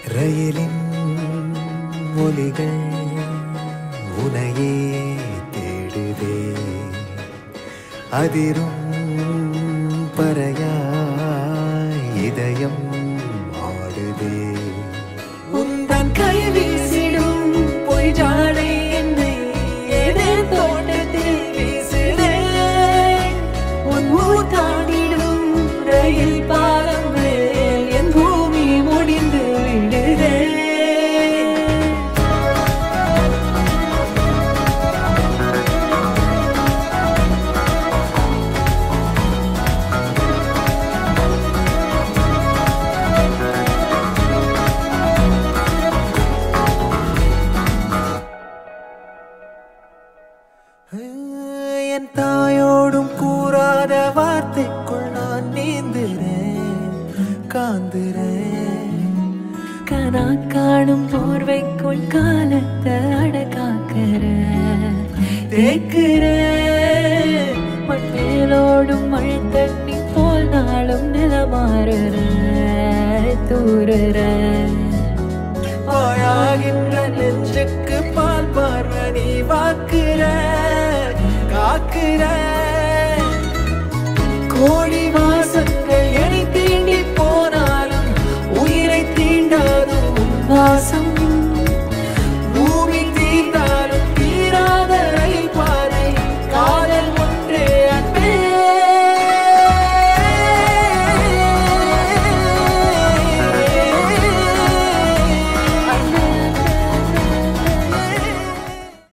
ரயிலின் ஒலிகள் உனையே தேடுதே அதிரும் பறையாய் இதயம் ஆடுதே உந்தன் கை வீசிடும் பொய் ஜாடை என்னை ஏதேன் தோட்டத்தில் வீசுதே உன் ஊர் தாண்டிடும் ரயில் பாலம் மேல் என் பூமி முடிந்து விடுதே என் தாயோடும் கூறாத வார்த்தைக்குள் நான் நீந்துறேன் காந்துறேன் கனா காணும் போர்வைக்குள் காலத்தை அடக்காக்கிற தேக்குற மண்மேலோடும் மழை தண்ணி போல் நாளும் நிலமாறுற தூறுற பாயாகின்ற நெஞ்சுக்கு பால் பார்வ நீ வாக்குற காக்குற